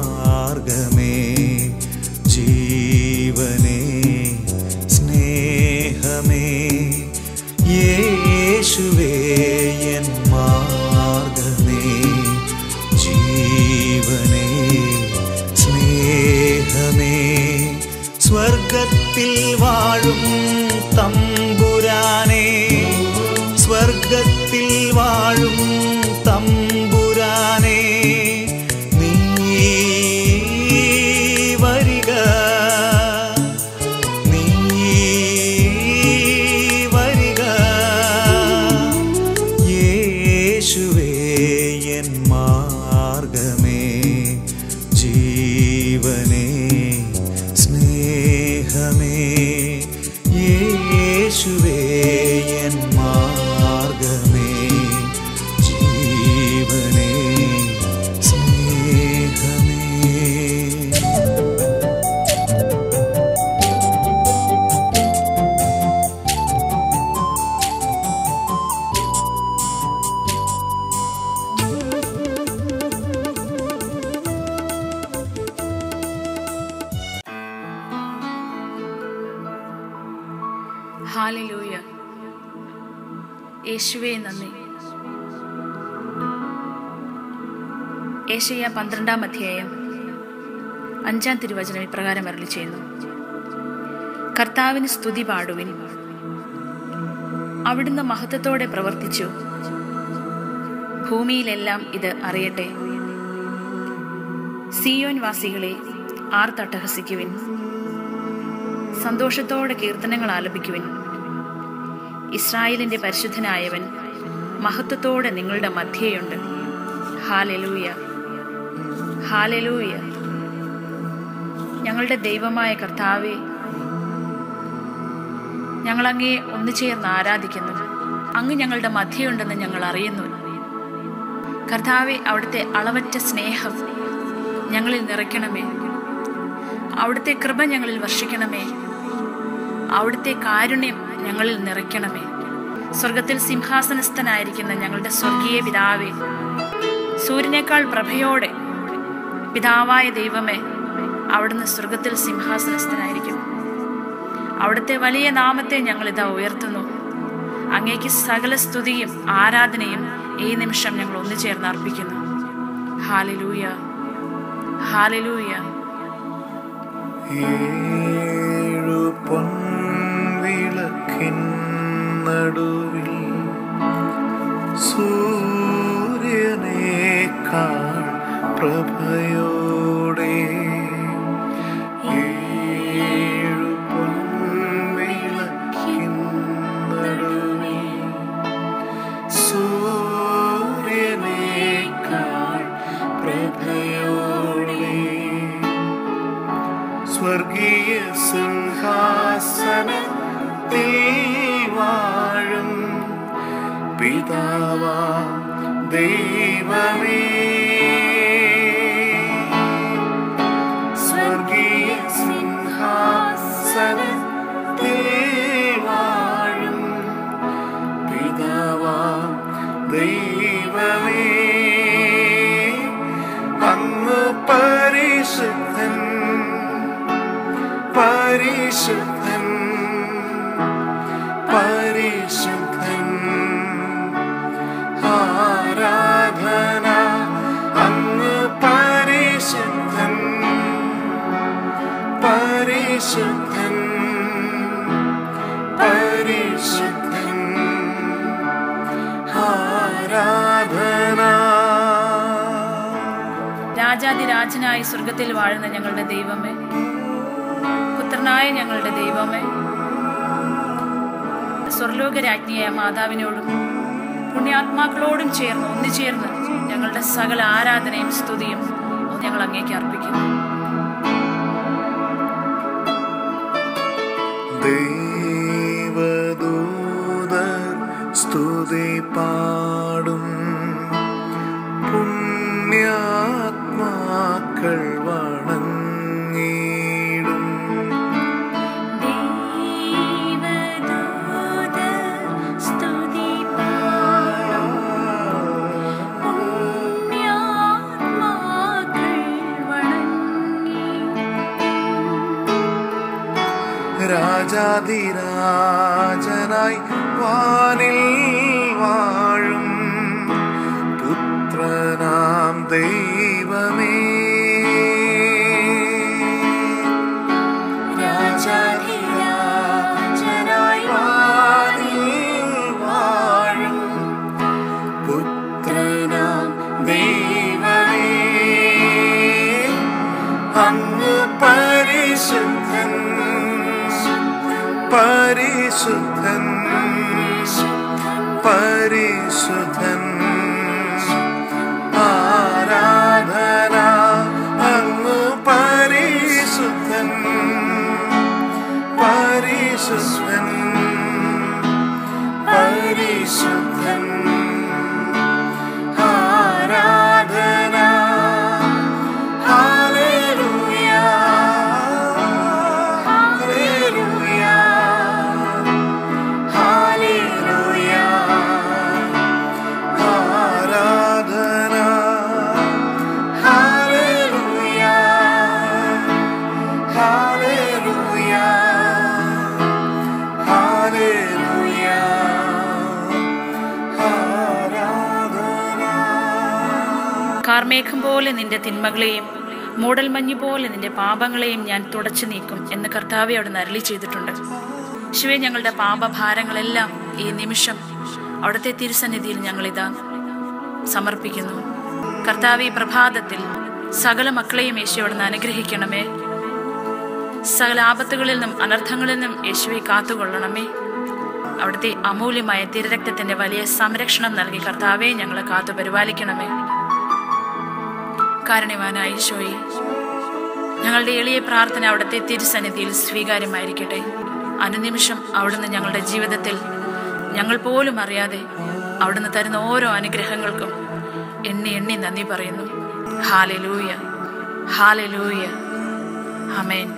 മാർഗമേ ജീവനേ സ്നേഹമേ യേശുവേ എൻ മാർഗമേ ജീവനേ സ്നേഹമേ സ്വർഗത്തിൽ വാഴും തമ്പുരാനേ സ്വർഗത്തിൽ വാഴും തമ്പുരാനേ നീ വരിക നീ വരിക യേശുവേ എൻ മാർഗമേ ജീവനേ സ്നേഹമേ യേശുവേ എൻ മാർഗമേ ജീവനേ സ്നേഹമേ ഹാലലൂയ യേശുവേ നന്ദി ഏഷ്യ പന്ത്രണ്ടാം അധ്യായം അഞ്ചാം തിരുവചനം ഇപ്രകാരം അരളി ചെയ്യുന്നു കർത്താവിന് സ്തുതി പാടുവിൻ അവിടുന്ന് മഹത്വത്തോടെ പ്രവർത്തിച്ചു ഭൂമിയിലെല്ലാം ഇത് അറിയട്ടെ സിയോൻ വാസികളെ ആർ തട്ടഹസിക്കുവിൻ സന്തോഷത്തോടെ കീർത്തനങ്ങൾ ആലപിക്കുവിൻ ഇസ്രായേലിന്റെ പരിശുദ്ധനായവൻ മഹത്വത്തോടെ നിങ്ങളുടെ മധ്യയുണ്ട് ഹാലെലൂയ ഹാലെലൂയ ഞങ്ങളുടെ ദൈവമായ കർത്താവെ ഞങ്ങൾ അങ്ങേ ഒന്നു ചേർന്ന് ആരാധിക്കുന്നു അങ്ങ് ഞങ്ങളുടെ മധ്യയുണ്ടെന്ന് ഞങ്ങൾ അറിയുന്നു കർത്താവെ അവിടുത്തെ അളവറ്റ സ്നേഹം ഞങ്ങളിൽ നിറയ്ക്കണമേ അവിടുത്തെ കൃപ ഞങ്ങളിൽ വർഷിക്കണമേ അവിടുത്തെ കാരുണ്യം ഞങ്ങളിൽ നിറയ്ക്കണമേ സ്വർഗത്തിൽ സിംഹാസനസ്ഥനായിരിക്കുന്ന ഞങ്ങളുടെ സ്വർഗീയ പിതാവേ സൂര്യനേക്കാൾ പ്രഭയോടെ പിതാവായ ദൈവമേ അവിടുന്ന് സ്വർഗത്തിൽ സിംഹാസനസ്ഥനായിരിക്കും അവിടുത്തെ വലിയ നാമത്തെ ഞങ്ങൾ ഇതാ ഉയർത്തുന്നു അങ്ങേക്ക് സകല സ്തുതിയും ആരാധനയും ഈ നിമിഷം ഞങ്ങൾ ഒന്നു ചേർന്ന് അർപ്പിക്കുന്നു ഹാലിലൂയ ഹാലിലൂയ ഏഴു പൊൻവിളക്കിൻ നടുവിൽ സൂര്യനേക്കാൾ പ്രഭയോടെ ഏഴു പൊൻവിളക്കിൻ നടുവിൽ സൂര്യനേക്കാൾ പ്രഭയോടെ സ്വർഗീയ സിംഹാസനത്തിൽ വാഴും പിതാവാ ദൈവമേ സ്വർഗീയ സിംഹാസനത്തിൽ വാഴും പിതാവാ ദൈവമേ അങ്ങ് പരിശുദ്ധൻ പരിശുദ്ധൻ പരിശുദ്ധൻ ആരാധന അങ്ങ് പരിശുദ്ധൻ പരിശുദ്ധൻ പരിശുദ്ധൻ ആരാധന രാജാതിരാജനായി സ്വർഗത്തിൽ വാഴുന്ന ഞങ്ങളുടെ ദൈവമേ പുത്രനായ ഞങ്ങളുടെ ദൈവമേ സ്വർലോകരാജ്ഞിയായ മാതാവിനോടും പുണ്യാത്മാക്കളോടും ചേർന്ന് ഒന്നുചേർന്ന് ഞങ്ങളുടെ സകല ആരാധനയും സ്തുതിയും ഞങ്ങൾ അങ്ങേക്ക് അർപ്പിക്കുന്നു ദേവദൂതർ സ്തുതി പാടും പുണ്യാത്മാക്കൾ വണങ്ങിടും പുണ്യാത്മാക്കൾ വണങ്ങിടും രാജാതിരാജനായി വാനിൽ വാഴും പുത്രനാം ദൈവമേ രാജാതിരാജനായി വാനിൽ വാഴും പുത്രനാം ദൈവമേ അങ്ങ് പരിശുദ്ധൻ പരിശുദ്ധൻ പരിശുദ്ധൻ ആരാധന അങ്ങ് പരിശുദ്ധൻ പരിശുദ്ധൻ പരിശുദ്ധൻ ആരാധന ഹല്ലേലൂയ ഹല്ലേലൂയ ഹല്ലേലൂയ ആരാധന ഹല്ലേലൂയ ഹല്ലേലൂയ ഹല്ലേലൂയ ആരാധന കാർമേഘം പോലെ നിന്റെ തിന്മകളെയും മൂടൽമഞ്ഞ് പോലെ നിന്റെ പാപങ്ങളെയും ഞാൻ തുടച്ചു നീക്കും എന്ന് കർത്താവെ അവിടുന്ന് അരളി ചെയ്തിട്ടുണ്ട് ശിവെ ഞങ്ങളുടെ പാപഭാരങ്ങളെല്ലാം ഈ നിമിഷം അവിടുത്തെ തിരുസന്നിധിയിൽ ഞങ്ങളിതാ സമർപ്പിക്കുന്നു കർത്താവ് ഈ പ്രഭാതത്തിൽ സകല മക്കളെയും യേശു അവിടുന്ന് അനുഗ്രഹിക്കണമേ സകല ആപത്തുകളിൽ നിന്നും അനർത്ഥങ്ങളിൽ നിന്നും യേശുവെ കാത്തുകൊള്ളണമേ അവിടുത്തെ അമൂല്യമായ തിരരക്തത്തിന്റെ വലിയ സംരക്ഷണം നൽകി കർത്താവെ ഞങ്ങളെ കാത്തു പരിപാലിക്കണമേ കാരണവാനായ ഈശോയെ ഞങ്ങളുടെ എളിയ പ്രാർത്ഥന അവിടുത്തെ തിരുസന്നിധിയിൽ സ്വീകാര്യമായിരിക്കട്ടെ അനുനിമിഷം അവിടുന്ന് ഞങ്ങളുടെ ജീവിതത്തിൽ ഞങ്ങൾ പോലും അറിയാതെ അവിടുന്ന് തരുന്ന ഓരോ അനുഗ്രഹങ്ങൾക്കും എണ്ണി എണ്ണി നന്ദി പറയുന്നു ഹാലലൂയ ഹാലലൂയ അമേൻ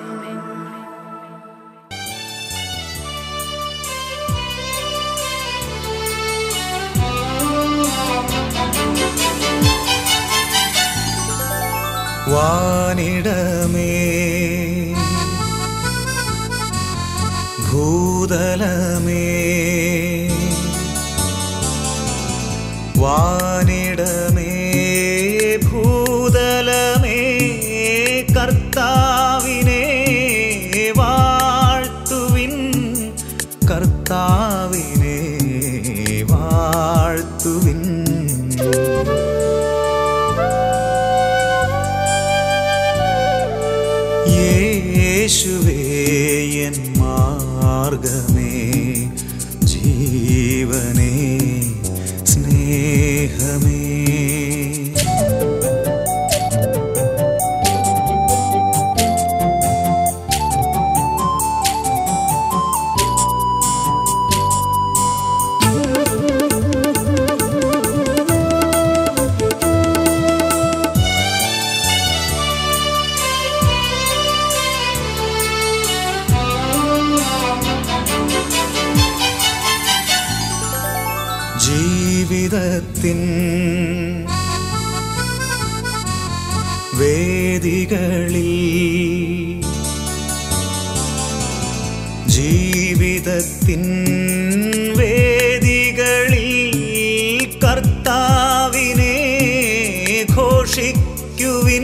വാനിടമേ ഭൂതലമേ വാനിടമേ ഭൂതലമേ കർത്താവിനെ വാഴ്ത്തുവിൻ കർത്താവിനെ വാഴ്ത്തുവിൻ യേശുവേ എൻ മാർഗമേ ജീവനേ സ്നേഹമേ ജീവിതത്തിൻ വേദികളിൽ ജീവിതത്തിൻ വേദികളിൽ കർത്താവിനെ ഘോഷിക്കുവിൻ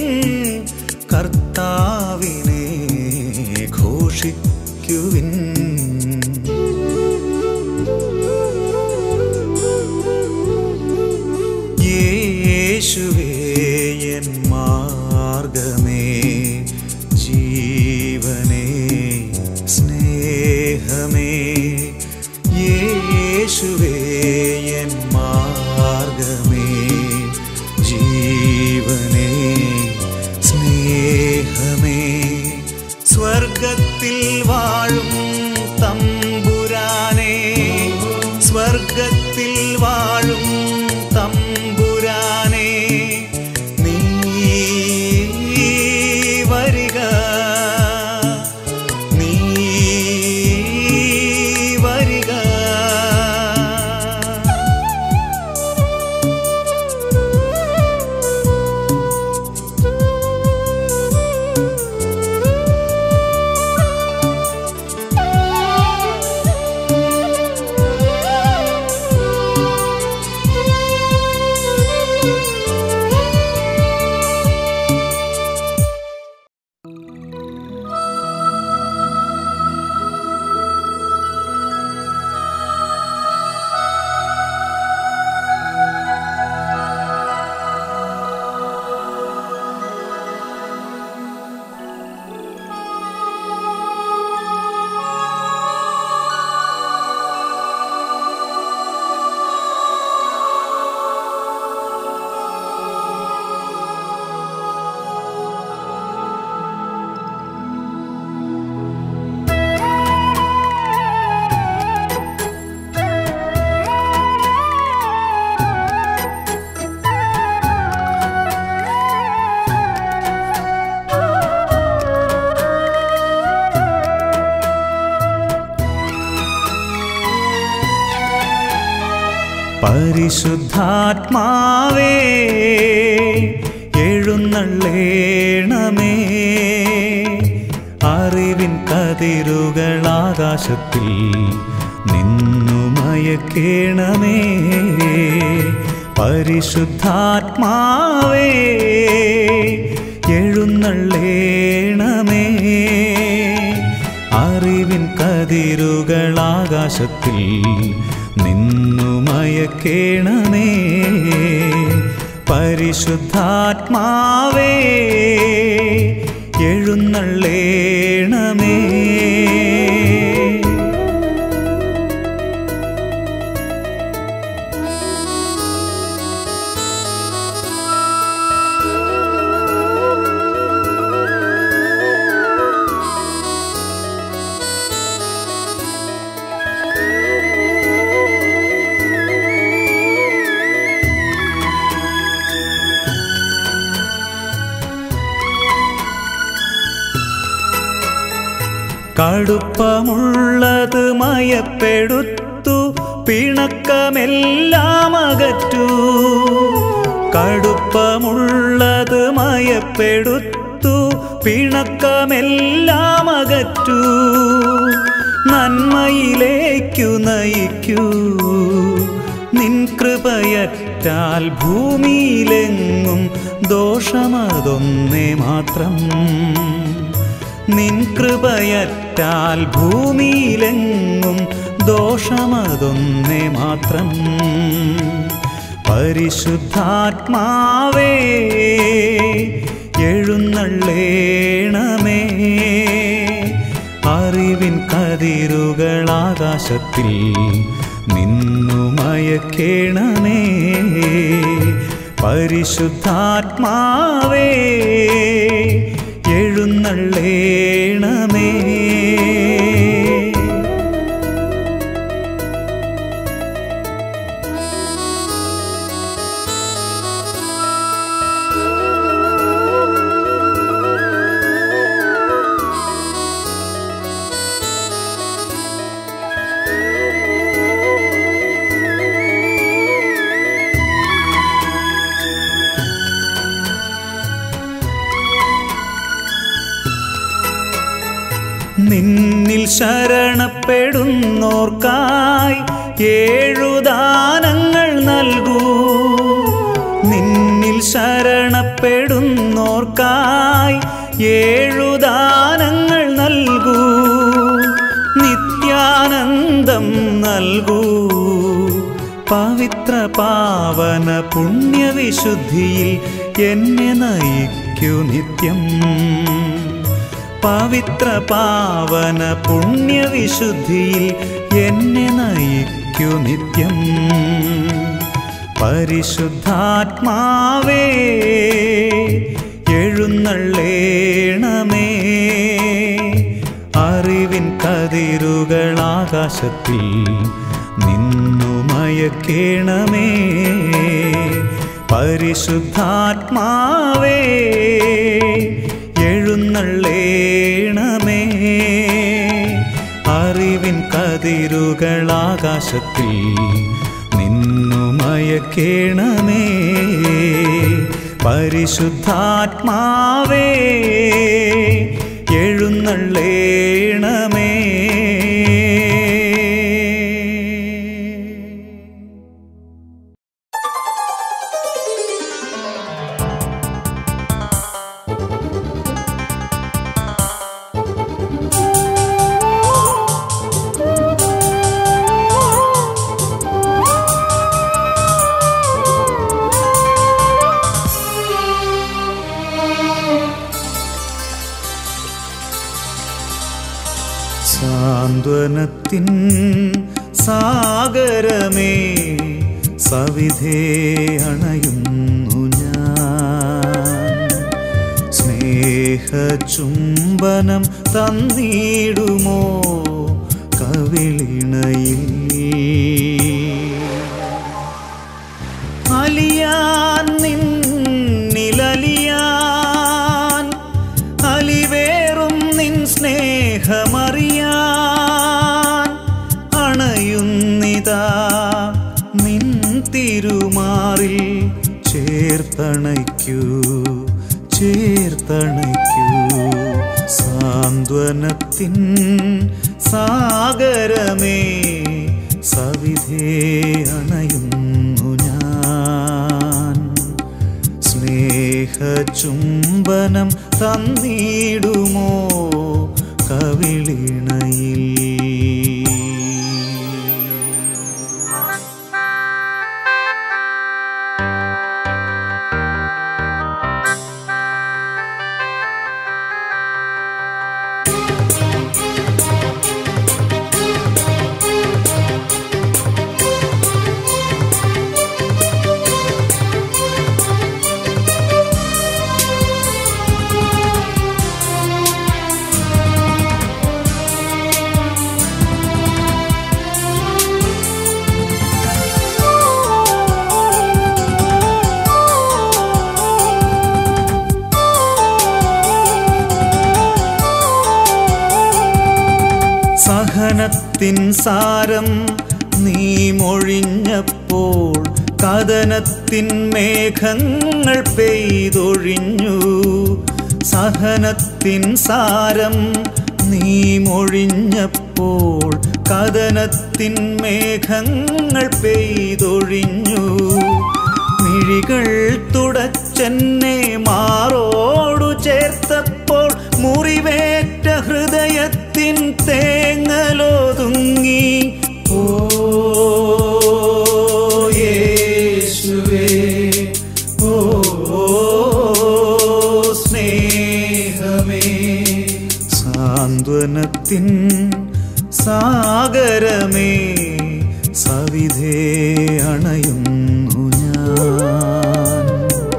കർത്താവിനെ ഘോഷിക്കുവിൻ യേശുവേ എൻ മാർഗമേ ജീവനേ സ്നേഹമേ യേശുവേ എൻ മാർഗമേ ജീവനേ സ്നേഹമേ സ്വർഗത്തിൽ വാഴും തമ്പുരാനേ സ്വർഗത്തിൽ വാഴും തമ്പുരാനേ നീ വരിക നീ വരിക പരിശുദ്ധാത്മാവേ എഴുന്നള്ളേണമേ അറിവിൻ കതിരുകൾ ആകാശത്തിൽ നിന്നു മയക്കേണമേ പരിശുദ്ധാത്മാവേ എഴുന്നള്ളേണമേ അറിവിൻ കതിരുകൾ ആകാശത്തിൽ നിന്നു മയക്കേണമേ പരിശുദ്ധാത്മാവേ എഴുന്നള്ളേണമേ കടുപ്പമുള്ളത് മയപ്പെടുത്തു പിണക്കമെല്ലാം അകറ്റു കടുപ്പമുള്ളത് മയപ്പെടുത്തു പിണക്കമെല്ലാം അകറ്റു നന്മയിലേക്കു നയിക്കൂ നിൻ കൃപയറ്റാൽ ഭൂമിയിലെങ്ങും ദോഷമതൊന്നേ മാത്രം നിൻ കൃപയറ്റാൽ ഭൂമിയിലെങ്ങും ദോഷമതൊന്നേ മാത്രം പരിശുദ്ധാത്മാവേ എഴുന്നള്ളേണമേ അറിവിൻ കതിരുകൾ ആകാശത്തിൽ നിന്നു മയക്കേണമേ പരിശുദ്ധാത്മാവേ എഴുന്നള്ളേണമേ നിന്നിൽ ശരണപ്പെടുന്നോർക്കായി ഏഴുദാനങ്ങൾ നൽകൂ നിന്നിൽ ശരണപ്പെടുന്നോർക്കായി ഏഴുദാനങ്ങൾ നൽകൂ നിത്യാനന്ദം നൽകൂ പവിത്ര പാവന പുണ്യവിശുദ്ധിയിൽ എന്നെ നയിക്കൂ നിത്യം പവിത്ര പാവന പുണ്യവിശുദ്ധിയിൽ എന്നെ നയിക്കൂ നിത്യം പരിശുദ്ധാത്മാവേ എഴുന്നള്ളേണമേ അറിവിൻ കതിരുകൾ ആകാശത്തിൽ നിന്നു മയക്കേണമേ പരിശുദ്ധാത്മാവേ എഴുന്നള്ളേണമേ അറിവിൻ കതിരുകൾ ആകാശത്തിൽ നിന്നു മയക്കേണമേ പരിശുദ്ധാത്മാവേ എഴുന്നള്ളേണമേ സാന്ത്വനത്തിൻ സാഗരമേ സവിധേ അണയുന്നു ഞാൻ സ്നേഹചുംബനം തന്നിടുമോ കവിളിണയിൽ അലിയാൻ നിന്നിലലിയാൻ അലിവേറും നിൻ സ്നേഹമറിയാൻ അണയുന്നിതാ നിൻ ചേർത്തണയ്ക്കൂ ചേർത്തണയ്ക്കൂ സാന്ത്വനത്തിൻ സാഗരമേ സവിധേ അണയുന്നു ഞാൻ സ്നേഹചുംബനം തന്നിടുമോ കവിളിണയിൽ സഹനത്തിൻ സാരം നീ മൊഴിഞ്ഞപ്പോൾ കഥനത്തിൻ മേഘങ്ങൾ പെയ്തൊഴിഞ്ഞു സഹനത്തിൻ സാരം നീ മൊഴിഞ്ഞപ്പോൾ കഥനത്തിൻ മേഘങ്ങൾ പെയ്തൊഴിഞ്ഞു മിഴികൾ തുടച്ചെന്നെ മാറോടു ചേർത്തപ്പോൾ മുറിവേറ്റ ഹൃദയത്തിൻ തേങ്ങലോതുങ്ങി ഓ യേശുവേ ഓ സ്നേഹമേ സാന്ത്വനത്തിൻ സാഗരമേ സവിധേ അണയുന്നു ഞാൻ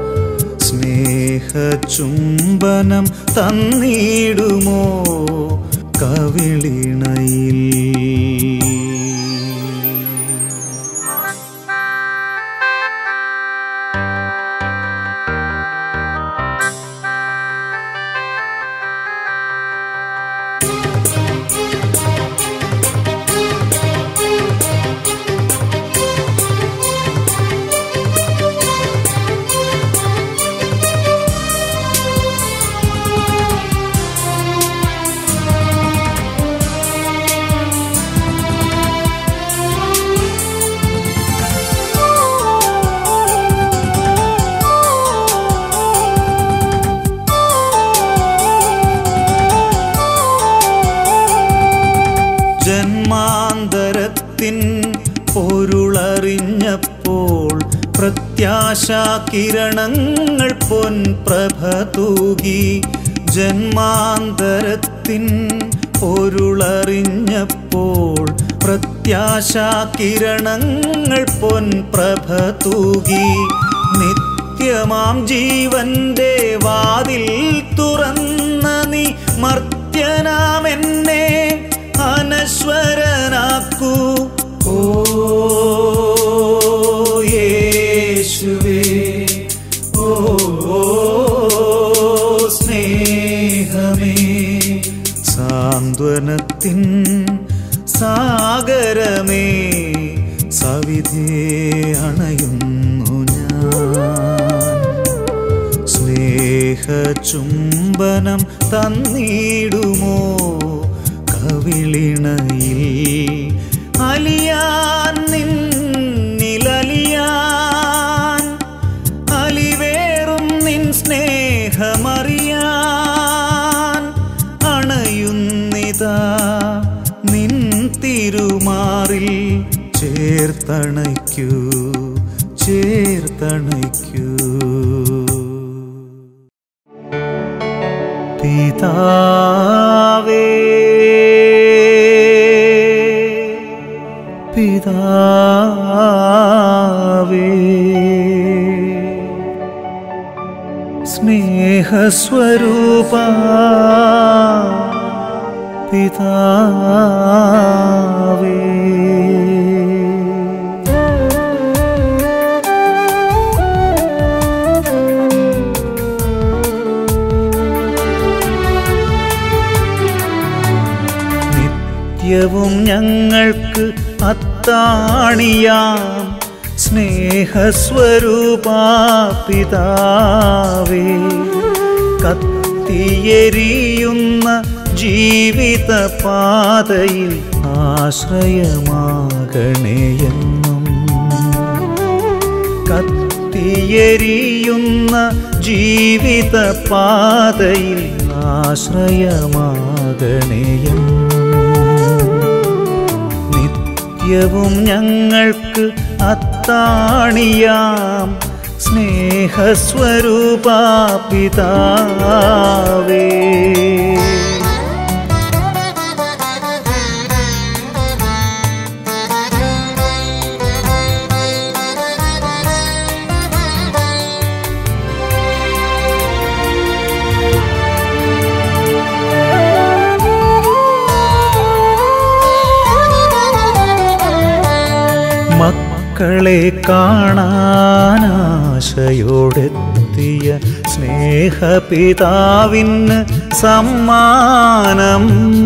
സ്നേഹചുംബനം തന്നിടുമോ കവിളിണയിൽ ജന്മാന്തരത്തിൻ പൊരുളറിഞ്ഞപ്പോൾ പ്രത്യാശാ കിരണങ്ങൾ പൊൻപ്രഭ തൂകി ജന്മാന്തരത്തിൻ പൊരുളറിഞ്ഞപ്പോൾ പ്രത്യാശാ കിരണങ്ങൾ പൊൻപ്രഭ തൂകി നിത്യമാം ജീവന്റെ വാതിൽ തുറന്ന നീ മർത്യനാം എന്നെ അനശ്വരനാക്കൂ ഓ യേശുവേ ഓ സ്നേഹമേ സാന്ത്വനത്തിൻ സാഗരമേ സവിധേ അണയുന്നു ഞാൻ സ്നേഹചുംബനം തന്നിടുമോ കവിളിണയിൽ അലിയാൻ നിന്നിലലിയാൻ അലിവേറും നിൻ സ്നേഹമറിയാൻ അണയുന്നിതാ നിൻ തിരുമാറിൽ ചേർത്തണയ്ക്കൂ ചേർത്തണയ്ക്കൂ പിതാവേ പിതാവേ സ്നേഹസ്വരൂപ പിതാവേ നിത്യവും ഞങ്ങൾക്ക് അത്താണിയാം സ്നേഹസ്വരൂപാ പിതാവേ കത്തിയെരിയുന്ന ജീവിത പാതയിൽ ആശ്രയമാകണേയെന്നും കത്തിയെരിയുന്ന ജീവിത പാതയിൽ ആശ്രയമാകണേയെന്നും നിത്യവും ഞങ്ങൾക്ക് അത്താണിയാം സ്നേഹസ്വരൂപാ പിതാവേ മക്കളെ കാണാനാശയോടെത്തിയ സ്നേഹപിതാവിന് സമ്മാനം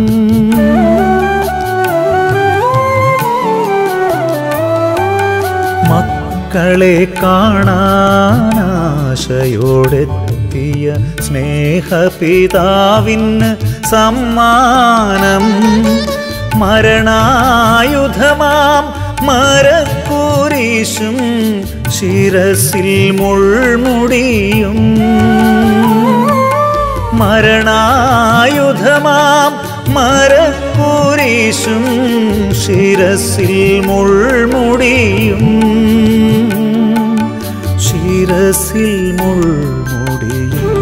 മക്കളെ കാണാനാശയോടെത്തിയ സ്നേഹപിതാവിന് സമ്മാനം മരണായുധമാം മരക്കുരിശും ശിരസിൽ മുൾമുടിയും മരണായുധമാം മരക്കുരിശും ശിരസിൽ മുൾമുടിയും ശിരസിൽ മുൾമുടിയും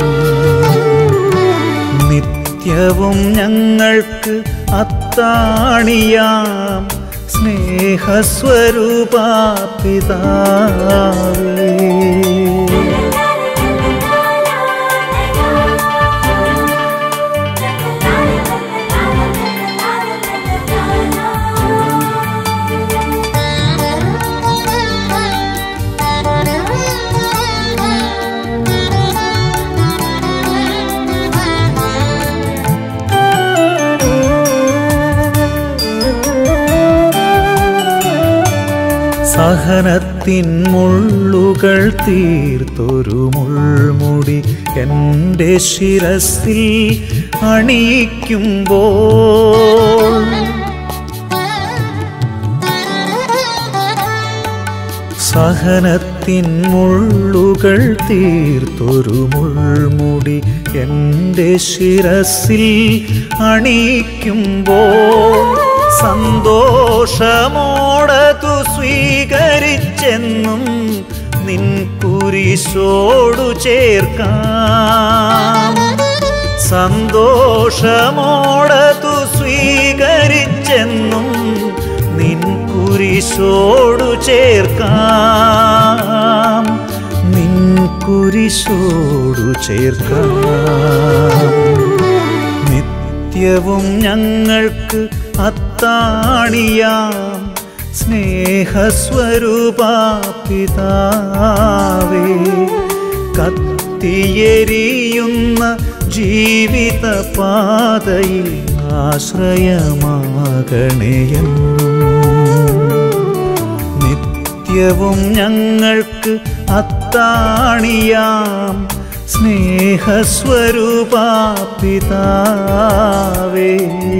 നിത്യവും ഞങ്ങൾക്ക് അത്താണിയാം സ്നേഹസ്വരൂപാ പിതാവേ സഹനത്തിൻ മുള്ളുകൾ തീർത്തൊരു മുൾമുടി എൻ്റെ ശിരസിൽ അണിയിക്കുമ്പോൾ സഹനത്തിൻ മുള്ളുകൾ തീർത്തൊരു മുൾമുടി എൻ്റെ ശിരസിൽ അണിയിക്കുമ്പോൾ സന്തോഷമോടതു സ്വീകരിച്ചെന്നും നിൻ കുരിശോടു ചേർക്കാം സന്തോഷമോടതു സ്വീകരിച്ചെന്നും നിൻ കുരിശോടു ചേർക്കാം നിൻ കുരിശോടു ചേർക്കാം നിത്യവും ഞങ്ങൾക്ക് അത്താണിയാം സ്നേഹസ്വരൂപാ പിതാവേ കത്തിയെരിയുന്ന ജീവിത പാതയിൽ ആശ്രയമാകണേയെന്നും നിത്യവും ഞങ്ങൾക്ക് അത്താണിയാം സ്നേഹസ്വരൂപാ പിതാവേ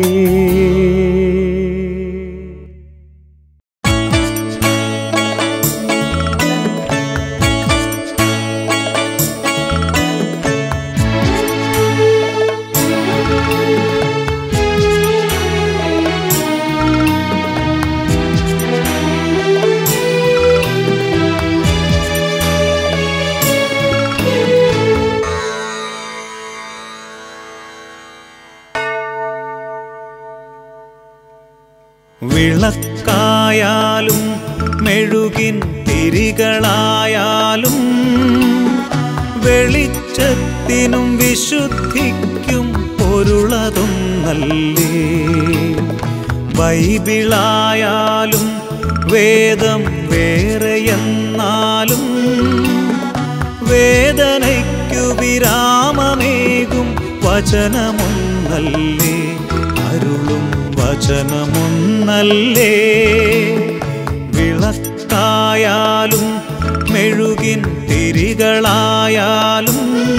വിളക്കായാലും മെഴുകിൻ തിരികളായാലും വെളിച്ചത്തിനും വിശുദ്ധിക്കും പൊരുളതൊന്നല്ലേ ബൈബിളായാലും വേദം വേറെയെന്നാലും വേദനയ്ക്കു വിരാമമേകും വചനമൊന്നല്ലേ അരുളും വചനമൊന്നല്ലേ വിളക്കായാലും വിളക്കായാലും മെഴുകിൻ തിരികളായാലും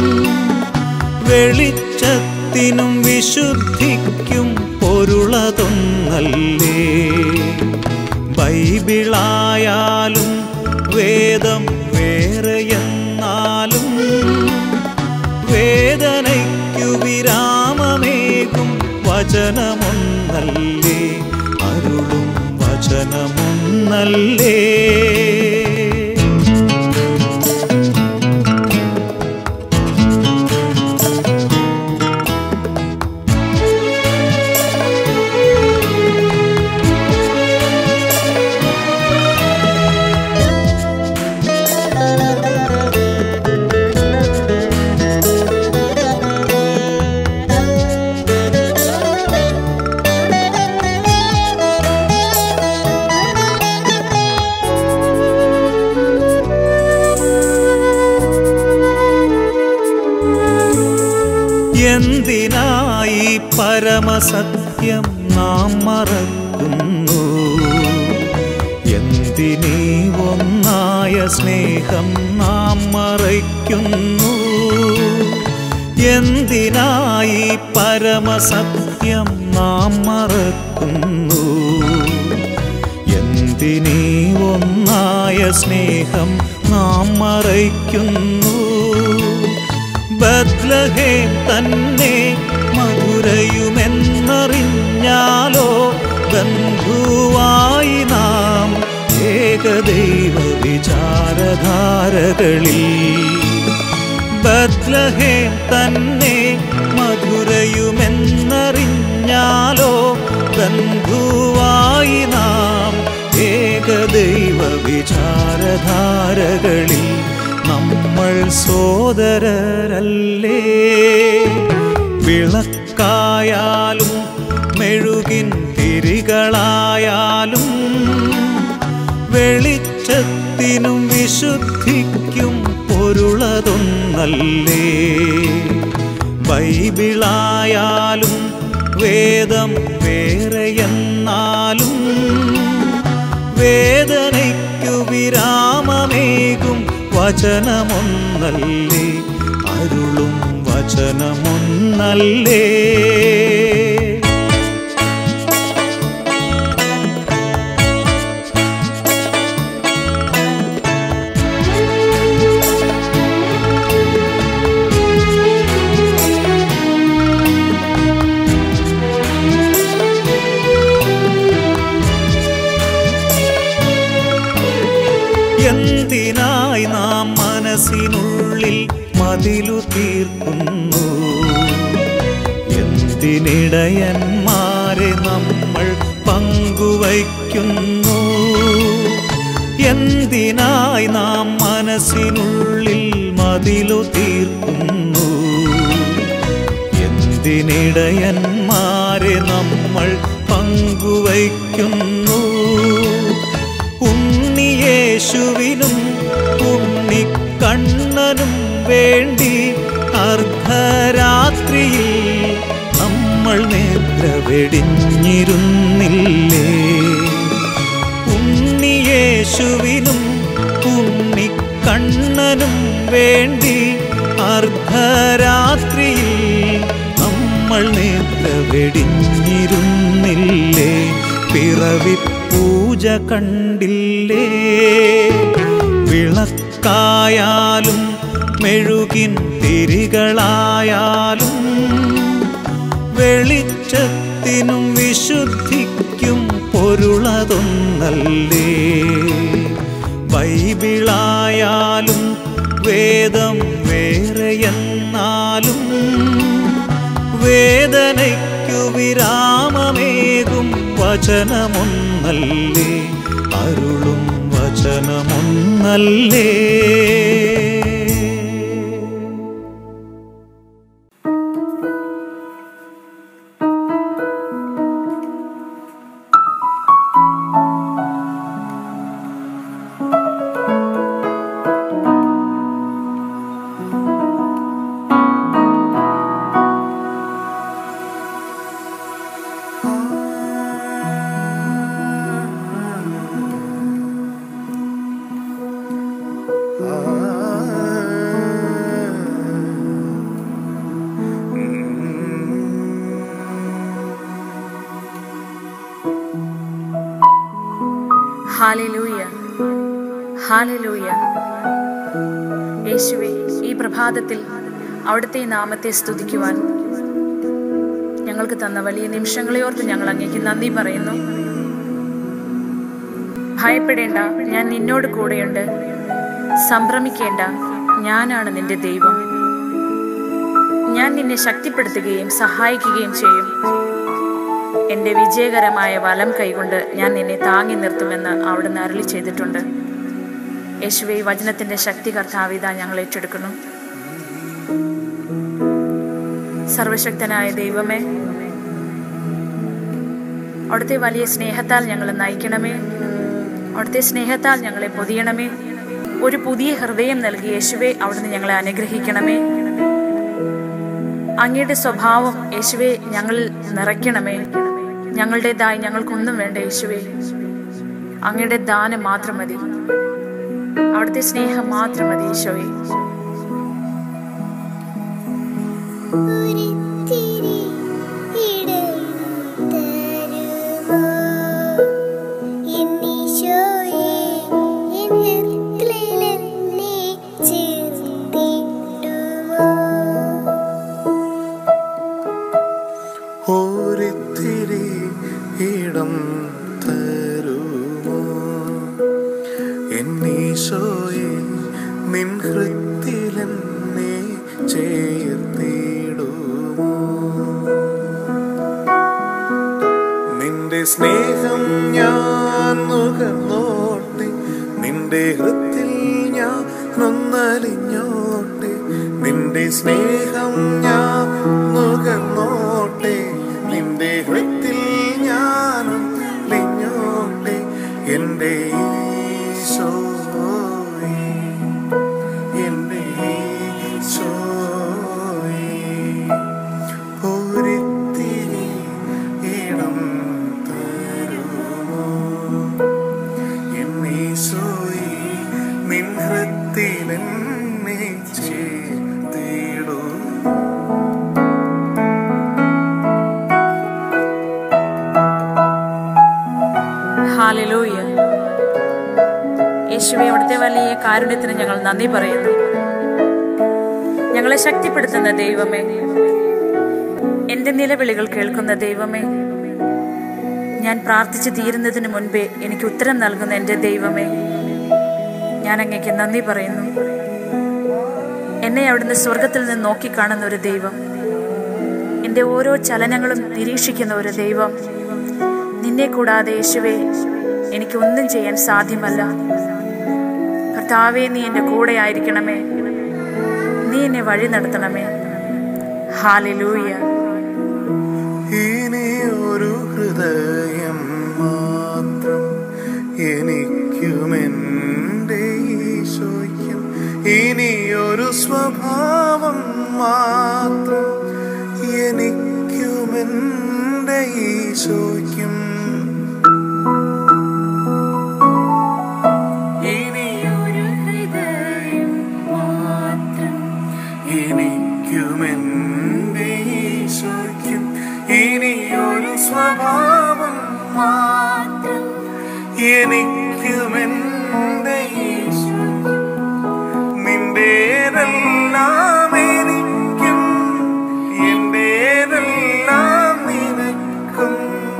വെളിച്ചത്തിനും വിശുദ്ധിക്കും പൊരുളതൊന്നല്ലേ ബൈബിളായാലും വേദം വേറെയെന്നാലും വേദനയ്ക്കു വിരാമമേകും വചനമൊന്നല്ലേ അരുളും വചനമൊന്നല്ലേ എന്തിനായി പരമസത്യം നാം മറക്കുന്നു എന്തിനീ ഒന്നായ സ്നേഹം നാം മറയ്ക്കുന്നു എന്തിനായി പരമസത്യം നാം മറക്കുന്നു എന്തിനീ ഒന്നായ സ്നേഹം നാം മറയ്ക്കുന്നു ബദ്ലഹേം തന്നെ മധുരയുമെന്നറിഞ്ഞാലോ ബന്ധുവായി നാം ഏകദൈവ വിചാരധാരകളിൽ ബദ്ലഹേം തന്നെ മധുരയുമെന്നറിഞ്ഞാലോ ബന്ധുവായി നാം ഏകദൈവ വിചാരധാരകളിൽ നമ്മൾ സോദരരല്ലേ വിളക്കായാലും മെഴുകിൻ തിരികളായാലും വെളിച്ചത്തിനും വിശുദ്ധിക്കും പൊരുളതൊന്നല്ലേ ബൈബിളായാലും വേദം വേറെയെന്നാലും വേദനയ്ക്കു വിരാമമേകും വചനമൊന്നല്ലേ അരുളും വചനമൊന്നല്ലേ എന്തിനായി നാം മനസ്സിനുള്ളിൽ മതിലു തീർക്കുന്നു എന്തിനിടയന്മാരെ നമ്മൾ പങ്കുവയ്ക്കുന്നു എന്തിനായി നാം മനസ്സിനുള്ളിൽ മതിലു തീർക്കുന്നു എന്തിനിടയന്മാരെ നമ്മൾ പങ്കുവയ്ക്കുന്നു ഉണ്ണിയേശുവിനും ഉണ്ണിക്കണ്ണനും വേണ്ടി അർദ്ധരാത്രിയിൽ നമ്മൾ നേത്ര വെടിഞ്ഞിരുന്നില്ലേ ഉണ്ണിയേശുവിനും ഉണ്ണിക്കണ്ണനും വേണ്ടി അർദ്ധരാത്രിയിൽ നമ്മൾ നേത്ര വെടിഞ്ഞിരുന്നില്ലേ പിറവി പൂജ കണ്ടില്ലേ വിളക്കായാലും മെഴുകിൻ തിരികളായാലും വെളിച്ചത്തിനും വിശുദ്ധിക്കും പൊരുളതൊന്നല്ലേ ബൈബിളായാലും വേദം വേറെയെന്നാലും വേദനയ്ക്കു വിരാമമേകും വചനമൊന്നല്ലേ അരുളും വചനമൊന്നല്ലേ ഹാലലൂയ ഹാലലൂയ യേശുവെ ഈ പ്രഭാതത്തിൽ അവിടുത്തെ ഈ നാമത്തെ സ്തുതിക്കുവാൻ ഞങ്ങൾക്ക് തന്ന വലിയ നിമിഷങ്ങളെ ഓർത്ത് ഞങ്ങൾ അങ്ങേക്ക് നന്ദി പറയുന്നു ഭയപ്പെടേണ്ട ഞാൻ നിന്നോട് കൂടെയുണ്ട് സംഭ്രമിക്കേണ്ട ഞാനാണ് നിന്റെ ദൈവം ഞാൻ നിന്നെ ശക്തിപ്പെടുത്തുകയും സഹായിക്കുകയും ചെയ്യും എന്റെ വിജയകരമായ വലം കൈകൊണ്ട് ഞാൻ നിന്നെ താങ്ങി നിർത്തുമെന്ന് അവിടുന്ന് അരളി ചെയ്തിട്ടുണ്ട് യേശുവെ ഈ വചനത്തിന്റെ ശക്തി കർത്താവിത ഞങ്ങൾ ഏറ്റെടുക്കുന്നു സർവശക്തനായ ദൈവമേ അവിടുത്തെ വലിയ സ്നേഹത്താൽ ഞങ്ങളെ നയിക്കണമേ അവിടുത്തെ സ്നേഹത്താൽ ഞങ്ങളെ പൊതിയണമേ ഒരു പുതിയ ഹൃദയം നൽകി യേശുവെ അവിടുന്ന് ഞങ്ങളെ അനുഗ്രഹിക്കണമേ അങ്ങയുടെ സ്വഭാവം യേശുവെ ഞങ്ങളിൽ നിറയ്ക്കണമേ ഞങ്ങളുടേതായി ഞങ്ങൾക്കൊന്നും വേണ്ട യേശുവെ അങ്ങയുടെ ദാനം മാത്രം മതി അവിടുത്തെ സ്നേഹം മാത്രം മതി യേശോയെ ഒരിത്തിരി ഇടം തരുമോ എന്നീശോയെ എൻ ഹൃദയത്തിലെന്നെ ചേർത്തിടുമോ ഒരിത്തിരി ഇടം തരുമോ എന്നീശോയെ നിൻ ഹൃത്തിലെന്നെ ചേർത്തിടുമോ നിന്റെ സ്നേഹം ഞാൻ നുകർന്നോട്ടെ നിന്റെ ഹൃത്തിൽ ഞാൻ നൊന്നലിഞ്ഞോട്ടെ നിന്റെ സ്നേഹം ഞാൻ നുകർന്നോട്ടെ നിന്റെ ഹൃത്തിൽ ഞാൻ ലിഞ്ഞോട്ടെ എൻ്റെ ഈശോയേ എൻ്റെ ഈശോയേ ഒരിത്തിരി ഇടം തരുമോ എന്നീശോയേ നിൻ ഹൃത്തിലെന്നെ ചേർത്തിടൂ ഹാലലൂയ യേശുവെ അവിടുത്തെ വലിയ കാരുണ്യത്തിന് ഞങ്ങൾ നന്ദി പറയുന്നു ഞങ്ങളെ ശക്തിപ്പെടുത്തുന്ന ദൈവമേ എന്റെ നിലവിളികൾ കേൾക്കുന്ന ദൈവമേ ഞാൻ പ്രാർത്ഥിച്ചു തീരുന്നതിന് മുൻപേ എനിക്ക് ഉത്തരം നൽകുന്ന എൻ്റെ ദൈവമേ ഞാൻ അങ്ങേക്ക് നന്ദി പറയുന്നു എന്നെ അവിടുന്ന് സ്വർഗത്തിൽ നിന്ന് നോക്കിക്കാണുന്ന ഒരു ദൈവം എൻ്റെ ഓരോ ചലനങ്ങളും നിരീക്ഷിക്കുന്ന ഒരു ദൈവം നിന്നെ കൂടാതെ യേശുവേ എനിക്ക് ഒന്നും ചെയ്യാൻ സാധ്യമല്ല കർത്താവേ നീ എൻ്റെ കൂടെ ആയിരിക്കണമേ നീ എന്നെ വഴി നടത്തണമേ ഹാലലൂയ ഇനി ഒരു ഹൃദയം മാത്രം എനിക്കുമെൻ്റെ ഈശോയ്ക്കും ഇനിയൊരു സ്വഭാവം മാത്രം എനിക്കുമെൻ്റെ ഈശോയ്ക്കും ഇനിയൊരു ഹൃദയം മാത്രം എനിക്കുമെൻ്റെ ഈശോയ്ക്കും ഇനിയൊരു സ്വഭാവം മാത്രം എനിക്കുമെൻ്റെ ഈശോയ്ക്കും നിന്റേതെല്ലാം എനിക്കും എന്റേതെല്ലാം നിനക്കും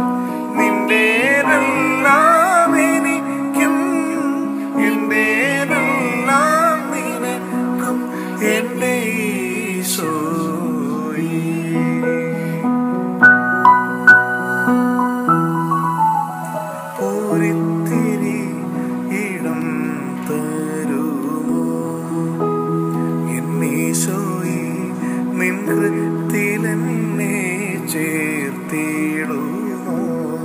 നിന്റേതെല്ലാം എനിക്കും എന്റേതെല്ലാം നിനക്കും എൻ്റെ ഈശോയേ ഒരിത്തിരി ഇടം തരുമോ എന്നീശോയെ നിൻ ഹൃത്തിലെന്നെ ചേർത്തിടുമോ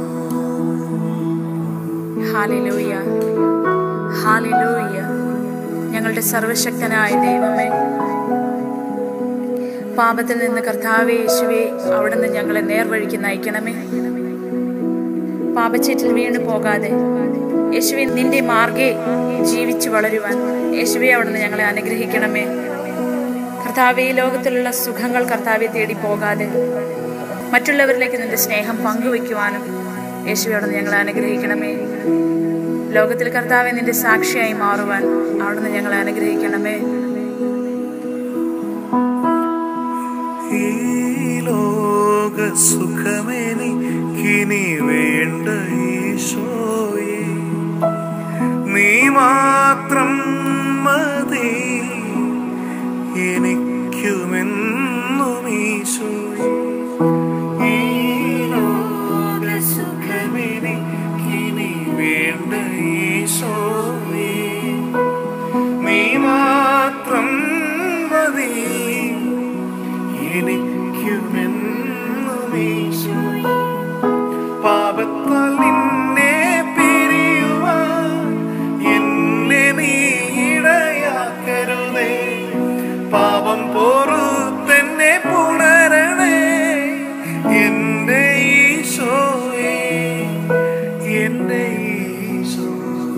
ഹാലലൂയ ഹാലലൂയ ഞങ്ങളുടെ സർവശക്തനായ ദൈവമേ പാപത്തിൽ നിന്ന് കർത്താവെ യേശുവെ അവിടുന്ന് ഞങ്ങളെ നേർവഴിക്ക് നയിക്കണമേ പാപച്ചേറ്റിൽ വീണു പോകാതെ യേശുവെ നിന്റെ മാർഗെ ജീവിച്ചു വളരുവാൻ യേശുവെ അവിടുന്ന് ഞങ്ങളെ അനുഗ്രഹിക്കണമേ കർത്താവെ ഈ ലോകത്തിലുള്ള സുഖങ്ങൾ കർത്താവെ തേടി പോകാതെ മറ്റുള്ളവരിലേക്ക് നിന്റെ സ്നേഹം പങ്കുവെക്കുവാനും യേശുവെ അവിടുന്ന് ഞങ്ങളെ അനുഗ്രഹിക്കണമേ ലോകത്തിൽ കർത്താവെ നിന്റെ സാക്ഷിയായി മാറുവാൻ അവിടുന്ന് ഞങ്ങളെ അനുഗ്രഹിക്കണമേ ഈ ലോക സുഖമെനിക്കിനി വേണ്ട ഈശോയെ നീ മാത്രം മതി എനിക്കുമെന്നും ഈശോയെ ഈ ലോക സുഖമെനിക്കിനി വേണ്ട ഈശോയെ നീ മാത്രം മതി എനിക്കുമെന്നും ഈശോയെ പാപത്താൽ നിന്നെ പിരിയുവാൻ എന്നെ നീ ഇടയാക്കരുതേ പാപം പൊറുത്തെന്നെ പുണരണേ എന്റെ ഈശോയെ എന്റെ ഈശോ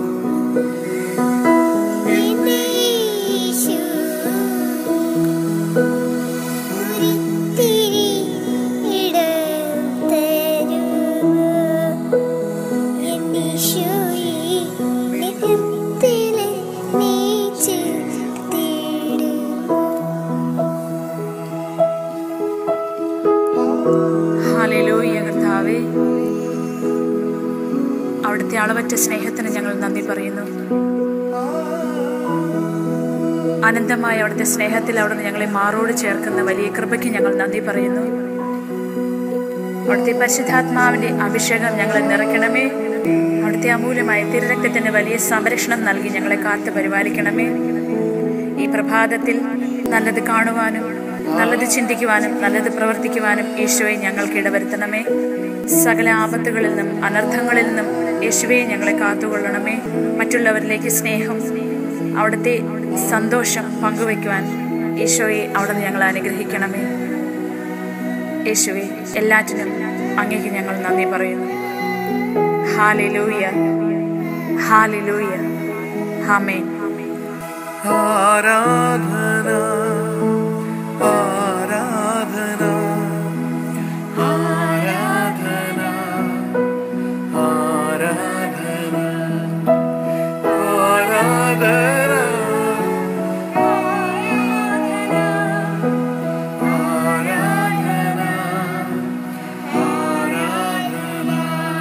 എന്റെ യേശു ഒരിത്തിരി ഇടം തരുമോ എന്നീശോയെ നിത്യത്തിലെ നീ ചേർത്തിടുമോ ഹാലലൂയ കർത്താവേ അവിടുത്തെ അളവറ്റ സ്നേഹത്തിന് ഞങ്ങൾ നന്ദി പറയുന്നു അനന്തമായ അവിടുത്തെ സ്നേഹത്തിൽ അവിടുന്ന് ഞങ്ങളെ മാറോട് ചേർക്കുന്ന വലിയ കൃപയ്ക്ക് ഞങ്ങൾ നന്ദി പറയുന്നു അവിടുത്തെ പരിശുദ്ധാത്മാവിന്റെ അഭിഷേകം ഞങ്ങളെ നിറയ്ക്കണമേ അവിടുത്തെ അമൂല്യമായ തിരുരക്തത്തിന് വലിയ സംരക്ഷണം നൽകി ഞങ്ങളെ കാത്തു പരിപാലിക്കണമേ ഈ പ്രഭാതത്തിൽ നല്ലത് കാണുവാനും നല്ലത് ചിന്തിക്കുവാനും നല്ലത് പ്രവർത്തിക്കുവാനും യേശുവെ ഞങ്ങൾക്ക് ഇടവരുത്തണമേ സകല ആപത്തുകളിൽ നിന്നും അനർത്ഥങ്ങളിൽ നിന്നും യേശുവെ ഞങ്ങളെ കാത്തുകൊള്ളണമേ മറ്റുള്ളവരിലേക്ക് സ്നേഹം അവിടുത്തെ സന്തോഷം പങ്കുവയ്ക്കുവാൻ യേശോയെ അവിടുന്ന് ഞങ്ങളെ അനുഗ്രഹിക്കണമേ യേശുവെ എല്ലാറ്റിനും അങ്ങേക്ക് ഞങ്ങൾ നന്ദി പറയുന്നു ഹാലിലൂയ ഹാലിലൂയ ഹാമേൻ ആരാധന ആരാധന ആരാധന ആരാധന ആരാധന ആരാധന ആരാധന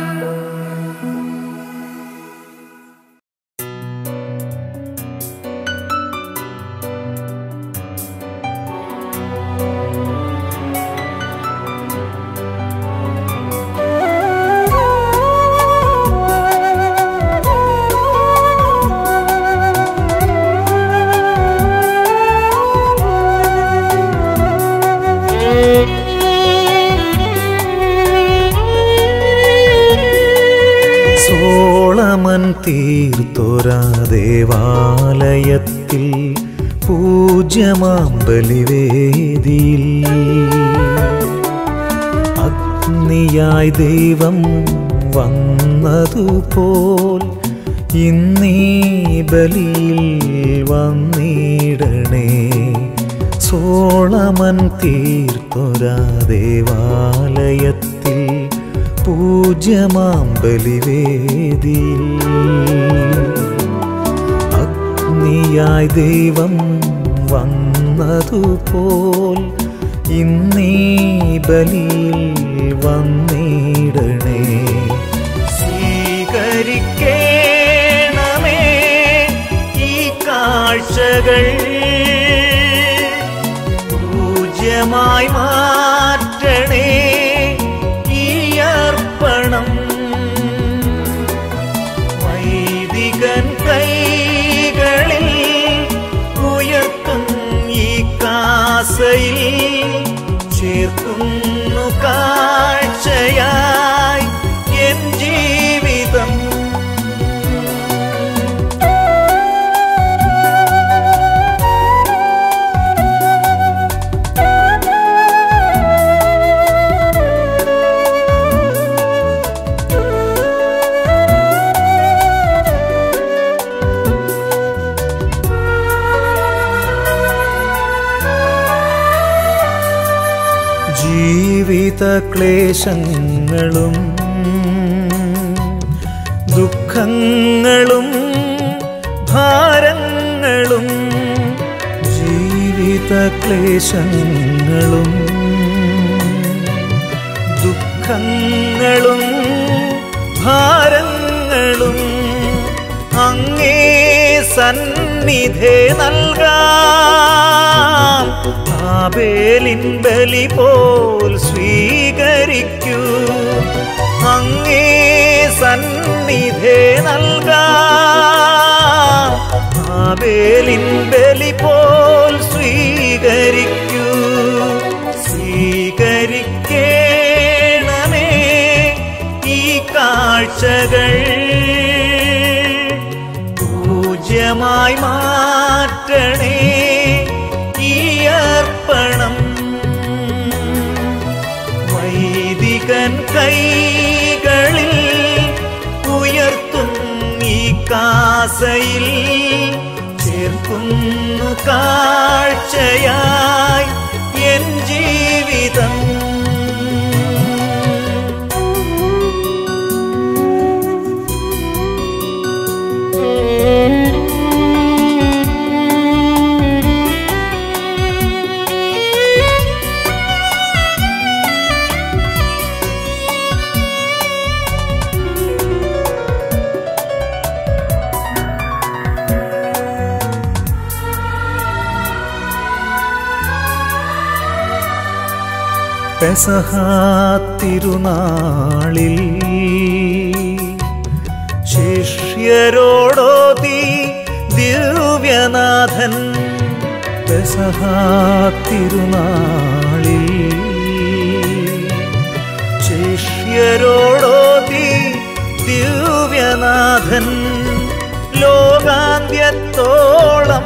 സോളമൻ തീർത്തൊരാ ദേവാലയത്തിൽ പൂജ്യമാം ബലിവേദിയിൽ അഗ്നിയായി ദൈവം വന്നതുപോൽ ഇന്നീ ബലിയിൽ വന്നിടണേ സോളമൻ തീർത്തൊരാ ദേവാലയത്തിൽ പൂജ്യമാം ബലിവേദിയിൽ അഗ്നിയായി ദൈവം വന്നതുപോൽ ഇന്നീ ബലിയിൽ വന്നിടണേ സ്വീകരിക്കേണമേ ഈ കാഴ്ചകൾ പൂജ്യമായി മാറ്റണേ ഈ അർപ്പണം വൈദികൻ കൈകളിൽ ഉയർത്തും ഈ കാസയിൽ ചേർക്കുന്നു കാഴ്ചയായി എൻ ജീവിതം ജീവിത ക്ലേശങ്ങളും ദുഃഖങ്ങളും ഭാരങ്ങളും ജീവിത ക്ലേശങ്ങളും ദുഃഖങ്ങളും ഭാരങ്ങളും അങ്ങേ സന്നിധേ നൽകാം ആബേലിൻ ബലി പോൽ സ്വീകരിക്കൂ അങ്ങേ സന്നിധേ നൽകാം ആബേലിൻ ബലി പോൽ സ്വീകരിക്കൂ സ്വീകരിക്കേണമേ ഈ കാഴ്ചകൾ പൂജ്യമായി മാറ്റണേ ഈ അർപ്പണം വൈദികൻ കൈകളിൽ ഉയർത്തും ഈ കാസയിൽ ചേർക്കുന്നു കാഴ്ചയായി എൻ ജീവിതം പെസഹാത്തിരുനാളിൽ ശിഷ്യരോടോതി ദിവ്യനാഥൻ പെസഹാത്തിരുനാളിൽ ശിഷ്യരോടോതി ദിവ്യനാഥൻ ലോകാന്ത്യത്തോളം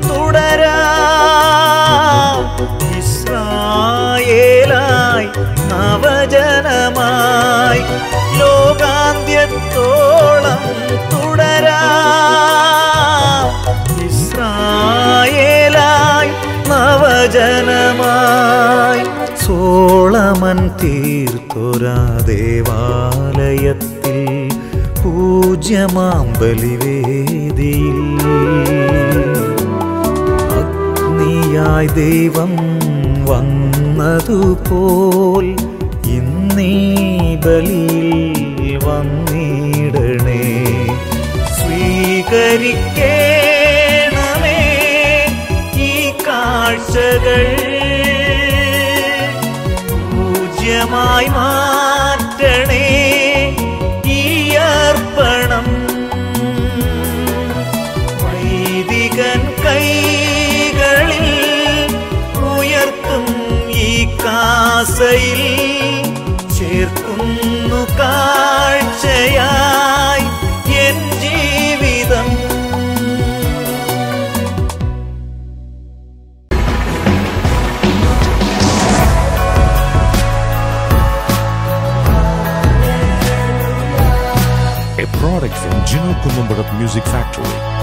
തുടരാം ഇസ്രായേലായി നവജനമായി ലോകാന്ത്യത്തോളം തുടരാം ഇസ്രായേലായി നവജനമായി സോളമൻ തീർത്തൊരാ ദേവാലയത്തിൽ പൂജ്യമാം ബലിവേദിയിൽ അഗ്നിയായി ദൈവം വന്നതുപോൽ ഇന്നീ ബലിയിൽ വന്നിടണേ സ്വീകരിക്കേണമേ ഈ കാഴ്ചകൾ പൂജ്യമായി മാറ്റണേ ഈ അർപ്പണം വൈദികൻ കൈകളിൽ ഉയർത്തും ഈ കാസയിൽ ചേർക്കുന്നു കാഴ്ചയായി എൻ ജീവിതം a product from Gino Columbarat Music Factory.